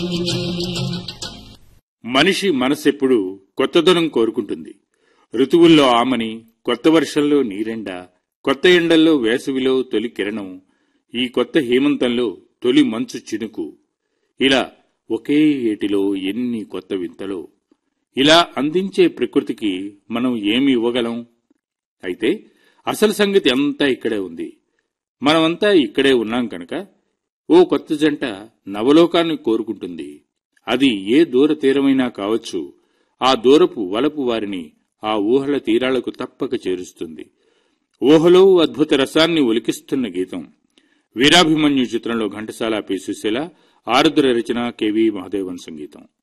మనిషి మనసెప్పుడు కొత్తదనం కోరుకుంటుంది ఋతువుల్లో ఆమని కొత్త వర్షంలో నీరెండ కొత్త ఎండల్లో వేసవిలో తొలి కిరణం ఈ కొత్త హేమంతంలో తొలి మంచు చినుకు ఇలా ఒకే ఏటిలో ఎన్ని కొత్త వింతలో ఇలా అందించే ప్రకృతికి మనం ఏమి ఇవ్వగలం అయితే అసలు సంగతి అంతా ఇక్కడే ఉంది మనమంతా ఇక్కడే ఉన్నాం కనుక ఓ కొత్త జంట నవలోకాన్ని కోరుకుంటుంది అది ఏ దూర తీరమైనా కావచ్చు ఆ దూరపు వలపు వారిని ఆ ఊహల తీరాలకు తప్పక చేరుస్తుంది ఊహలో అద్భుత రసాన్ని ఒలికిస్తున్న గీతం వీరాభిమన్యు చిత్రంలో ఘంటసాల పి సుశీల ఆరుద్ర రచన కెవి మహదేవన్ సంగీతం